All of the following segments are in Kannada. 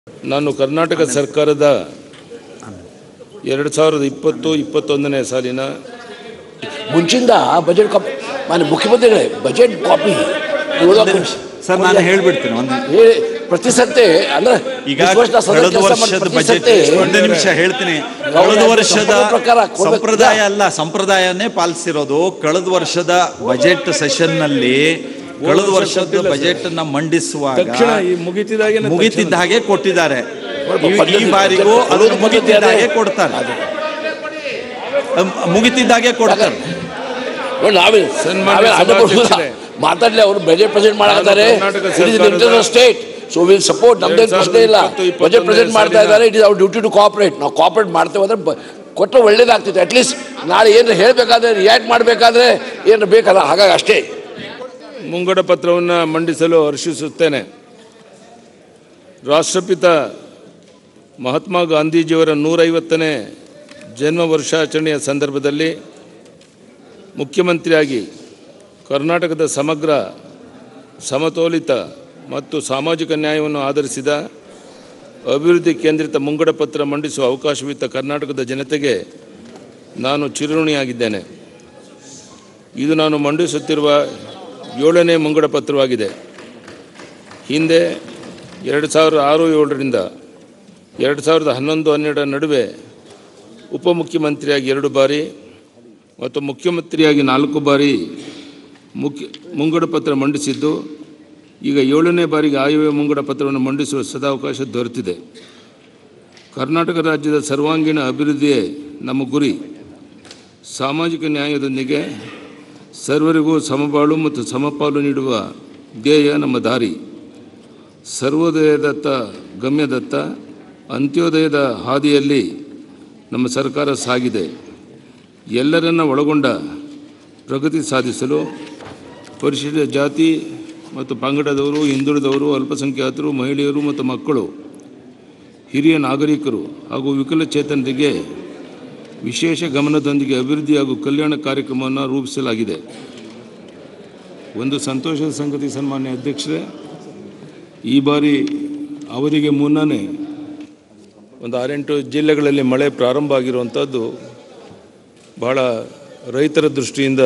ನಾನು ಕರ್ನಾಟಕ ಸರ್ಕಾರದ ಎರಡು ಸಾವಿರದ ಇಪ್ಪತ್ತು ಇಪ್ಪತ್ತೊಂದನೇ ಸಾಲಿನ ಮುಂಚಿಂದ ಬಜೆಟ್ ಕಾಪಿ ಮಾನ್ಯ ಮುಖ್ಯಮಂತ್ರಿಗಳೇ ಬಜೆಟ್ ಕಾಪಿ ಓದೋಕೆ ಸರ್ ನಾನು ಹೇಳ್ಬಿಡ್ತೀನಿ ಒಂದು ಹೇಳಿ ಪ್ರತಿ ಸರ್ತಿ ಅಂದ್ರೆ ಈಗ ಇಷ್ಟು ವರ್ಷ ಸದನ ಕಳೆದ ಕೆಲಸ ಮಾಡಿ ವರ್ಷದ ಪ್ರತಿ ಬಜೆಟ್ ಸರ್ತಿ ಒಂದೇ ನಿಮಿಷ ಹೇಳ್ತೀನಿ ಅವ್ರ ಕಳೆದ ವರ್ಷದ ಸಂಪ್ರದಾಯ ಪ್ರಕಾರ ಕೊಡ್ಬೇಕು. ಸಂಪ್ರದಾಯ ಅಲ್ಲ ಸಂಪ್ರದಾಯನೇ ಪಾಲಿಸಿರೋದು ಕಳೆದ ವರ್ಷದ ಬಜೆಟ್ ಸೆಷನ್ ನಲ್ಲಿ ಕಳೆದ ವರ್ಷದ ಬಜೆಟ್ ಅನ್ನ ಮಂಡಿಸುವಾಗ ತಕ್ಷಣ ಈ ಮುಗಿತಿದಾಗೆ ಮುಗಿತಿದ್ದ ಹಾಗೆ ಕೊಟ್ಟಿದ್ದಾರೆ ಈ- ಈ ಪದ್ಧತಿ ಬಾರಿಗೂ ಪದ್ಧತಿ ಅದನ್ನು ಮುಗಿತಿದ್ದ ಹಾಗೆ ಅದೇ. ಕೊಡ್ತಾರೆ ಅಮ್- ಮುಗಿತಿದ್ದ ಹಾಗೆ ಕೊಡ್ತಾರೆ ನೋಡಿ, ನಾವೇ ಸನ್ಮಾನ್ಯ ನಾವೇ ಅಡ್ಡ ಬರೋದಿಲ್ಲ. ಸಭಾಧ್ಯಕ್ಷರೇ. ಮಾತಾಡ್ಲಿ ಅವರು ಬಜೆಟ್ ಪ್ರೆಸೆಂಟ್ ಮಾಡಾಕತ್ತಾರೆ ಕರ್ನಾಟಕ ಇಟ್ ಇಸ್ ಸರ್ಕಾರದ ಸ್ಟೇಟ್ ಸೊ ವಿಲ್ ಸಪೋರ್ಟ್ ನಮ್ದೇನು ಎರಡ್ ಪ್ರಶ್ನೆ ಇಲ್ಲ ಸಾವಿರದ ಇಪ್ಪತ್ತು, ಬಜೆಟ್ ಪ್ರೆಸೆಂಟ್ ಮಾಡ್ತಾ ಸಾಲಿನ- ಇದ್ದಾರೆ ಇಟ್ ಇಸ್ ಅವ್ರ ಡ್ಯೂಟಿ ಟು ಕೋಆಪರೇಟ್ ನಾವು ಕೋಆಪರೇಟ್ ಮಾಡ್ತೇವೆ ಅಂದ್ರೆ ಬ- ಕೊಟ್ಟರೆ ಒಳ್ಳೇದಾಗ್ತಿತ್ತು ಅಟ್ಲೀಸ್ಟ್ ನಾಳೆ ಏನು ಹೇಳಬೇಕಾದ್ರೆ ರಿಯಾಕ್ಟ್ ಮಾಡಬೇಕಾದ್ರೆ ಏನು ಬೇಕಲ್ಲ ಹಾಗಾಗಿ ಅಷ್ಟೇ ಮುಂಗಡ ಪತ್ರವನ್ನು ಮಂಡಿಸಲು ಹರ್ಷಿಸುತ್ತೇನೆ ರಾಷ್ಟ್ರಪಿತ ಮಹಾತ್ಮ ಗಾಂಧೀಜಿಯವರ ನೂರೈವತ್ತನೇ ಜನ್ಮ ವರ್ಷಾಚರಣೆಯ ಸಂದರ್ಭದಲ್ಲಿ ಮುಖ್ಯಮಂತ್ರಿಯಾಗಿ ಕರ್ನಾಟಕದ ಸಮಗ್ರ ಸಮತೋಲಿತ ಮತ್ತು ಸಾಮಾಜಿಕ ನ್ಯಾಯವನ್ನು ಆಧರಿಸಿದ ಅಭಿವೃದ್ಧಿ ಕೇಂದ್ರಿತ ಮುಂಗಡ ಪತ್ರ ಮಂಡಿಸುವ ಅವಕಾಶವಿದ್ದ ಕರ್ನಾಟಕದ ಜನತೆಗೆ ನಾನು ಚಿರಋಣಿಯಾಗಿದ್ದೇನೆ ಇದು ನಾನು ಮಂಡಿಸುತ್ತಿರುವ ಏಳನೇ ಮುಂಗಡ ಪತ್ರವಾಗಿದೆ ಹಿಂದೆ ಎರಡು ಸಾವಿರದ ಆರು ಏಳರಿಂದ ಎರಡು ಸಾವಿರದ ಹನ್ನೊಂದು ಹನ್ನೆರಡರ ನಡುವೆ ಉಪಮುಖ್ಯಮಂತ್ರಿಯಾಗಿ ಎರಡು ಬಾರಿ ಮತ್ತು ಮುಖ್ಯಮಂತ್ರಿಯಾಗಿ ನಾಲ್ಕು ಬಾರಿ ಮುಖ್ಯ ಮುಂಗಡ ಪತ್ರ ಮಂಡಿಸಿದ್ದು ಈಗ ಏಳನೇ ಬಾರಿಗೆ ಆಯವ್ಯಯ ಮುಂಗಡ ಪತ್ರವನ್ನು ಮಂಡಿಸುವ ಸದಾವಕಾಶ ದೊರೆತಿದೆ ಕರ್ನಾಟಕ ರಾಜ್ಯದ ಸರ್ವಾಂಗೀಣ ಅಭಿವೃದ್ಧಿಯೇ ನಮ್ಮ ಗುರಿ ಸಾಮಾಜಿಕ ನ್ಯಾಯದೊಂದಿಗೆ ಸರ್ವರಿಗೂ ಸಮಬಾಳು ಮತ್ತು ಸಮಪಾಲು ನೀಡುವ ಧ್ಯೇಯ ನಮ್ಮ ದಾರಿ ಸರ್ವೋದಯದತ್ತ ಗಮ್ಯದತ್ತ ಅಂತ್ಯೋದಯದ ಹಾದಿಯಲ್ಲಿ ನಮ್ಮ ಸರ್ಕಾರ ಸಾಗಿದೆ ಎಲ್ಲರನ್ನ ಒಳಗೊಂಡ ಪ್ರಗತಿ ಸಾಧಿಸಲು ಪರಿಶಿಷ್ಟ ಜಾತಿ ಮತ್ತು ಪಂಗಡದವರು ಹಿಂದುಳಿದವರು ಅಲ್ಪಸಂಖ್ಯಾತರು ಮಹಿಳೆಯರು ಮತ್ತು ಮಕ್ಕಳು ಹಿರಿಯ ನಾಗರಿಕರು ಹಾಗೂ ವಿಕಲಚೇತನರಿಗೆ ವಿಶೇಷ ಗಮನದೊಂದಿಗೆ ಅಭಿವೃದ್ಧಿ ಹಾಗೂ ಕಲ್ಯಾಣ ಕಾರ್ಯಕ್ರಮವನ್ನು ರೂಪಿಸಲಾಗಿದೆ ಒಂದು ಸಂತೋಷದ ಸಂಗತಿ ಸನ್ಮಾನ್ಯ ಅಧ್ಯಕ್ಷರೇ ಈ ಬಾರಿ ಅವಧಿಗೆ ಮುನ್ನನೇ ಒಂದು ಆರೆಂಟು ಜಿಲ್ಲೆಗಳಲ್ಲಿ ಮಳೆ ಪ್ರಾರಂಭ ಆಗಿರುವಂಥದ್ದು ಬಹಳ ರೈತರ ದೃಷ್ಟಿಯಿಂದ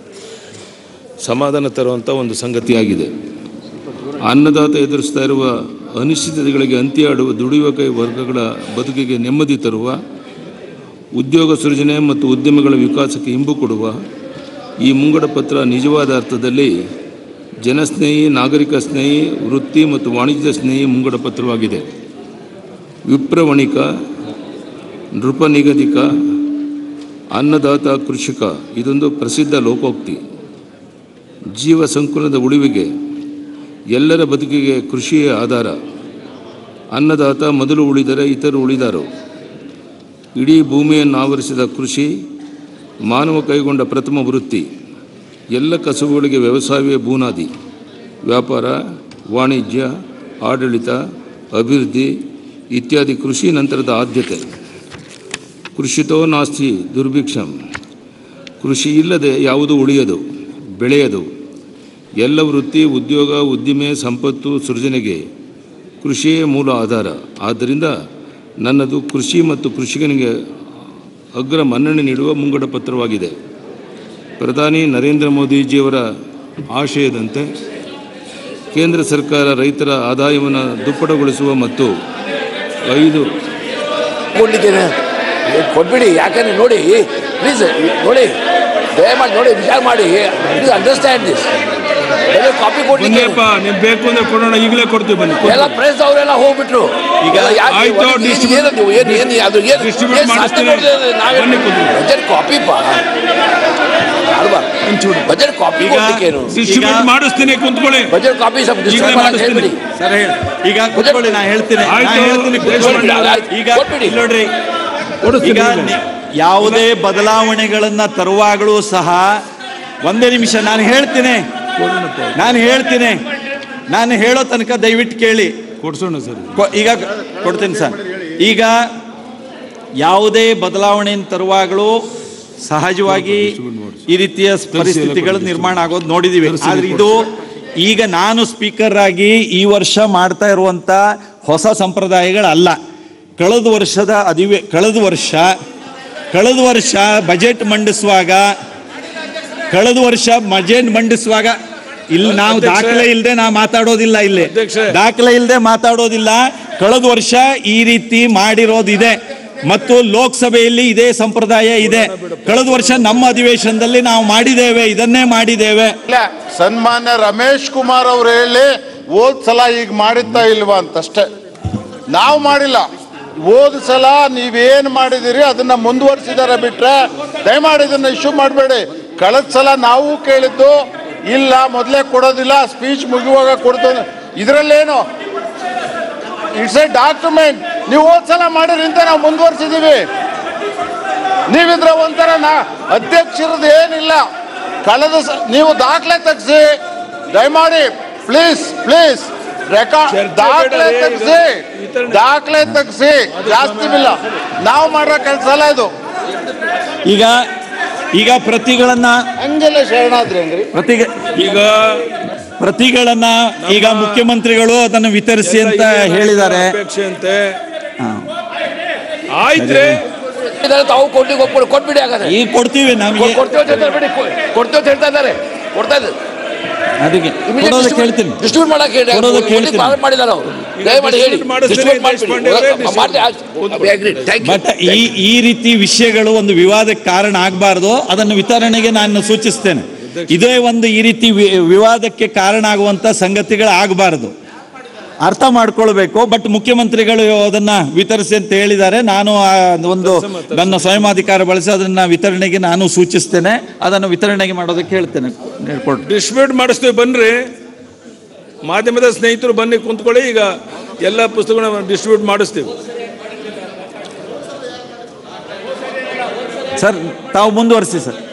ಸಮಾಧಾನ ತರುವಂಥ ಒಂದು ಸಂಗತಿಯಾಗಿದೆ ಅನ್ನದಾತ ಎದುರಿಸ್ತಾ ಇರುವ ಅನಿಶ್ಚಿತತೆಗಳಿಗೆ ಅಂತ್ಯ ಆಡುವ ದುಡಿಯುವ ಕೈ ವರ್ಗಗಳ ಬದುಕಿಗೆ ನೆಮ್ಮದಿ ತರುವ ಉದ್ಯೋಗ ಸೃಜನೆ ಮತ್ತು ಉದ್ಯಮಗಳ ವಿಕಾಸಕ್ಕೆ ಇಂಬು ಕೊಡುವ ಈ ಮುಂಗಡ ಪತ್ರ ನಿಜವಾದ ಅರ್ಥದಲ್ಲಿ ಜನಸ್ನೇಹಿ ನಾಗರಿಕ ಸ್ನೇಹಿ ವೃತ್ತಿ ಮತ್ತು ವಾಣಿಜ್ಯ ಸ್ನೇಹಿ ಮುಂಗಡ ಪತ್ರವಾಗಿದೆ ವಿಪ್ರವಣಿಕ ನೃಪ ನಿಗದಿಕ ಅನ್ನದಾತ ಕೃಷಿಕ ಇದೊಂದು ಪ್ರಸಿದ್ಧ ಲೋಕೋಕ್ತಿ ಜೀವ ಸಂಕುಲದ ಉಳಿವಿಗೆ ಎಲ್ಲರ ಬದುಕಿಗೆ ಕೃಷಿಯೇ ಆಧಾರ ಅನ್ನದಾತ ಮೊದಲು ಉಳಿದರೆ ಇತರು ಉಳಿದಾರು ಇಡೀ ಭೂಮಿಯನ್ನು ಆವರಿಸಿದ ಕೃಷಿ ಮಾನವ ಕೈಗೊಂಡ ಪ್ರಥಮ ವೃತ್ತಿ ಎಲ್ಲ ಕಸುಬುಗಳಿಗೆ ವ್ಯವಸಾಯವೇ ಬೂನಾದಿ ವ್ಯಾಪಾರ ವಾಣಿಜ್ಯ ಆಡಳಿತ ಅಭಿವೃದ್ಧಿ ಇತ್ಯಾದಿ ಕೃಷಿ ನಂತರದ ಆದ್ಯತೆ ಕೃಷಿತೋ ನಾಸ್ತಿ ದುರ್ಭಿಕ್ಷಂ ಕೃಷಿ ಇಲ್ಲದೆ ಯಾವುದು ಉಳಿಯದು ಬೆಳೆಯದು ಎಲ್ಲ ವೃತ್ತಿ ಉದ್ಯೋಗ ಉದ್ದಿಮೆ ಸಂಪತ್ತು ಸೃಜನೆಗೆ ಕೃಷಿಯೇ ಮೂಲ ಆಧಾರ ಆದ್ದರಿಂದ ನನ್ನದು ಕೃಷಿ ಮತ್ತು ಕೃಷಿಕನಿಗೆ ಅಗ್ರ ಮನ್ನಣೆ ನೀಡುವ ಮುಂಗಡ ಪತ್ರವಾಗಿದೆ ಪ್ರಧಾನಿ ನರೇಂದ್ರ ಮೋದಿಜಿಯವರ ಆಶಯದಂತೆ ಕೇಂದ್ರ ಸರ್ಕಾರ ರೈತರ ಆದಾಯವನ್ನು ದುಪ್ಪಟಗೊಳಿಸುವ ಮತ್ತು ಐದು ಕೊಡ್ಲಿದ್ದೇನೆ ಕೊಟ್ಬಿಡಿ ಯಾಕಂದ್ರೆ ನೋಡಿ ಪ್ಲೀಸ್ ನೋಡಿ ದಯಮಾಡಿ ನೋಡಿ ವಿಚಾರ ಮಾಡಿ ಪ್ಲೀಸ್ ಅಂಡರ್ಸ್ಟ್ಯಾಂಡ್ ದಿಸ್ ಕಾಪಿ ಕೊಡ್ಲಿಕ್ಕೆ ನೀವು ಬೇಕು ಅಂದ್ರೆ ಕೊಡೋಣ ಈಗಲೇ ಕೊಡ್ತೀವಿ ಬನ್ನಿ ಎಲ್ಲ ಪ್ರೆಸ್ ಅವರೆಲ್ಲ ಹೋಗ್ಬಿಟ್ರು ಈಗ ಯಾಕೆ ಆಯ್ತು, ಒಂದು ಏನು- distribute- ಏನು ನೀವು ಏನು ಏನು ಅದು ಏನು distribute ಏನು ಸಾಧ್ಯ ಮಾಡಿಸ್ತೀನಿ. ಮಾಡಿದ್ರೆ ನಾವೇ ಬನ್ನಿ ಕೂತ್ಕೊಳ್ಳಿ. ಬಜೆಟ್ ಕಾಪಿ ಪಾ ಅಲ್ವಾ ಬಜೆಟ್ ಕಾಪಿ ಈಗ ಕೊಡ್ಲಿಕ್ಕೇನು ಡಿಸ್ಟ್ರಿಬ್ಯೂಟ್ ಮಾಡಿಸ್ತೀನಿ ಕುಂತ್ಕೊಳ್ಳಿ ಬಜೆಟ್ ಕಾಪಿ ಸ್ವಲ್ಪ ಈಗಲೇ distribute ಮಾಡಕ್ಕೆ ಮಾಡಿಸ್ತೀನಿ. ಹೇಳ್ಬಿಡಿ ಸರ್ ಹೇಳಿ ಈಗ ಕೂತ್ಕೊಳ್ಳಿ ನಾ ಹೇಳ್ತೀನಿ ನಾ ಆಯ್ತು. ಹೇಳ್ತೀನಿ ಕೂತ್ಕೊಳ್ಳಿ. ಆಯ್ತು. ಈಗ ಕೊಟ್ಬಿಡಿ. ಇಲ್ಲಿ ನೋಡ್ರಿ ಈಗ ನಿ- ಯಾವುದೇ ಬದಲಾವಣೆಗಳನ್ನ ತರುವಾಗಲೂ ಸಹ ಒಂದೇ ನಿಮಿಷ ನಾನು ಹೇಳ್ತೀನಿ ನಾನು ಹೇಳ್ತೀನಿ ನಾನು ಹೇಳೋ ತನಕ ದಯವಿಟ್ಟು ಕೇಳಿ ಕೊಡ್ಸೋಣ ಸರ್ ಕೊ- ಈಗ ಕೊಡ್ತೀನಿ ಸರ್ ಈಗ ಯಾವುದೇ ಬದಲಾವಣೆಯನ್ನು ತರುವಾಗಲೂ ಸಹಜವಾಗಿ ಈ ರೀತಿಯ ಪರಿಸ್ಥಿತಿಗಳು ನಿರ್ಮಾಣ ಆಗೋದು ನೋಡಿದೀವಿ ಆದ್ರೆ ಇದು ಈಗ ನಾನು ಸ್ಪೀಕರ್ ಆಗಿ ಈ ವರ್ಷ ಮಾಡ್ತಾ ಇರುವಂತ ಹೊಸ ಸಂಪ್ರದಾಯಗಳಲ್ಲ ಕಳೆದ ವರ್ಷದ ಅಧಿವೇ ಕಳೆದ ವರ್ಷ ಕಳೆದ ವರ್ಷ ಬಜೆಟ್ ಮಂಡಿಸುವಾಗ ಕಳೆದ ವರ್ಷ ಬಜೆಟ್ ಮಂಡಿಸುವಾಗ ಇಲ್ಲಿ ನಾವು ಅಧ್ಯಕ್ಷೆ. ದಾಖಲೆ ಇಲ್ಲದೆ ನಾವು ಮಾತಾಡೋದಿಲ್ಲ ಇಲ್ಲಿ ಅಧ್ಯಕ್ಷೆ. ದಾಖಲೆ ಇಲ್ಲದೆ ಮಾತಾಡೋದಿಲ್ಲ ಕಳೆದ ವರ್ಷ ಈ ರೀತಿ ಮಾಡಿರೋದಿದೆ ಮತ್ತು ಲೋಕಸಭೆಯಲ್ಲಿ ಇದೇ ಸಂಪ್ರದಾಯ ಇದೆ ಕಳೆದ ವರ್ಷ ನಮ್ಮ ಅಧಿವೇಶನದಲ್ಲಿ ನಾವು ಮಾಡಿದ್ದೇವೆ ಇದನ್ನೇ ಮಾಡಿದ್ದೇವೆ ಇಲ್ಲ ಸನ್ಮಾನ್ಯ ರಮೇಶ್ ಕುಮಾರ್ ಅವ್ರು ಹೇಳಿ ಹೋದ್ ಸಲ ಈಗ ಮಾಡಿದ್ದ ಇಲ್ವಾ ಅಂತಷ್ಟೇ ನಾವು ಮಾಡಿಲ್ಲ ಹೋದ ಸಲ ನೀವೇನು ಮಾಡಿದಿರಿ ಅದನ್ನ ಮುಂದುವರಿಸಿದಾರೆ ಬಿಟ್ರೆ ದಯಮಾಡಿ ಇದನ್ನ ಇಶ್ಯೂ ಮಾಡಬೇಡಿ ಕಳೆದ ಸಲ ನಾವು ಕೇಳಿದ್ದು ಇಲ್ಲ ಮೊದಲೇ ಕೊಡೋದಿಲ್ಲ ಸ್ಪೀಚ್ ಮುಗಿಯುವಾಗ ಕೊಡ್ತು ಇದರಲ್ಲೇನು ಇಟ್ಸ್ ಎ ಡಾಕ್ಯುಮೆಂಟ್ ನೀವು ಹೋದ್ ಸಲ ಮಾಡಿರಿ ಅಂತ ನಾವು ಮುಂದುವರಿಸಿದೀವಿ ನೀವಿದ್ರೆ ಒಂಥರ ನಾ ಅಧ್ಯಕ್ಷರದ್ದು ಏನಿಲ್ಲ ಕಳೆದ ಸ- ನೀವು ದಾಖಲೆ ತೆಗ್ಸಿ ದಯಮಾಡಿ ಪ್ಲೀಸ್ ಪ್ಲೀಸ್ ರೆಕಾರ್ಡ್ ಚರ್ಚೆ ದಾಖಲೆ ಬೇಡ, ತೆಗ್ಸಿ ವಿತರಣೆ- ದಾಖಲೆ ತೆಗ್ಸಿ ಜಾಸ್ತಿ ಇಲ್ಲ ನಾವು ಮಾಡೋ ಕೆಲಸ ಅಲ್ಲ ಇದು ಈಗ ಈಗ ಪ್ರತಿಗಳನ್ನ ಹಂಗೆಲ್ಲ ಶರಣಾದ್ರಿ ಹಂಗ್ರಿ ಪ್ರತಿ ಈಗ ಪ್ರತಿಗಳನ್ನ ಈಗ ಮುಖ್ಯಮಂತ್ರಿಗಳು ಅದನ್ನು ವಿತರಿಸಿ ಅಂತ ಹೇಳಿದ್ದಾರೆ ಅಪೇಕ್ಷೆ ಅಂತೆ ಹಾ. ಆಯ್ತ್ರಿ ಇದನ್ನ ತಾವು ಕೊಡ್ಲಿಕ್ಕೆ ಒಪ್ಕೊಂಡು ಕೊಟ್ಬಿಡಿ ಹಾಗಾದ್ರೆ ಈಗ ಕೊಡ್ತೀವಿ ನಮಗೆ ಕೊಡ್ತೇವೆ ಅಂತ ಹೇಳ್ತಾರೆ ಬಿಡಿ ಕೊ- ಕೊಡ್ತೇವೆ ಅಂತ ಹೇಳ್ತಾ ಇದ್ದಾರೆ ಕೊಡ್ತಾ ಇದ್ದಾರೆ ಅದಕ್ಕೆ ಕೊಡೋದಕ್ಕೆ ಹೇಳ್ತೀನಿ ಡಿಸ್ಟ್ರಿಬ್ಯೂಟ್ ಮಾಡಕ್ಕೆ ಹೇಳಿ ಕೊಡೋದಕ್ಕೆ ಹೇಳ್ತೀನಿ. ಪ್ರಾರಂಭ ಮಾಡಿದ್ದಾರೆ ಅವರು ದಯಮಾಡಿ ಹೇಳಿ distribute ಮಾಡಿಸ್ತೀನಿ, ಡಿಸ್ಟ್ರಿಬ್ಯೂಟ್ ದೇಶಪಾಂಡೆ ಅವರೇ, ಮಾಡಿಬಿಡಿ ಥ್ಯಾಂಕ್ ಯು ಬಟ್ ಈ ಈ ರೀತಿ ವಿಷಯಗಳು ಒಂದು ವಿವಾದಕ್ಕೆ ಕಾರಣ ಆಗಬಾರ್ದು ಅದನ್ನು ವಿತರಣೆಗೆ ನಾನು ಸೂಚಿಸ್ತೇನೆ ಇದೇ ಒಂದು ಈ ರೀತಿ ವಿ- ವಿವಾದಕ್ಕೆ ಕಾರಣ ಆಗುವಂತ ಸಂಗತಿಗಳು ಆಗಬಾರದು ಅರ್ಥ ಮಾಡ್ಕೊಳ್ಬೇಕು ಬಟ್ ಮುಖ್ಯಮಂತ್ರಿಗಳು ಅದನ್ನ ವಿತರಿಸಿ ಅಂತ ಹೇಳಿದ್ದಾರೆ ನಾನು ಆ ಒಂದು ನನ್ನ ಸ್ವಯಮಾಧಿಕಾರ ಬಳಸಿ ಅದನ್ನ ವಿತರಣೆಗೆ ನಾನು ಸೂಚಿಸ್ತೇನೆ ಅದನ್ನು ವಿತರಣೆಗೆ ಮಾಡೋದಕ್ಕೆ ಹೇಳ್ತೇನೆ ಹೇಳ್ಕೊಡ್ರಿ ಡಿಸ್ಟ್ರಿಬ್ಯೂಟ್ ಮಾಡಿಸ್ತೀವಿ ಬನ್ರಿ ಮಾಧ್ಯಮದ ಸ್ನೇಹಿತರು ಬನ್ನಿ ಕುಂತ್ಕೊಳ್ಳಿ ಈಗ ಎಲ್ಲ ಪುಸ್ತಕಗಳನ್ನ ಡಿಸ್ಟ್ರಿಬ್ಯೂಟ್ ಮಾಡಿಸ್ತೀವಿ ಸರ್ ತಾವು ಮುಂದುವರಿಸಿ ಸರ್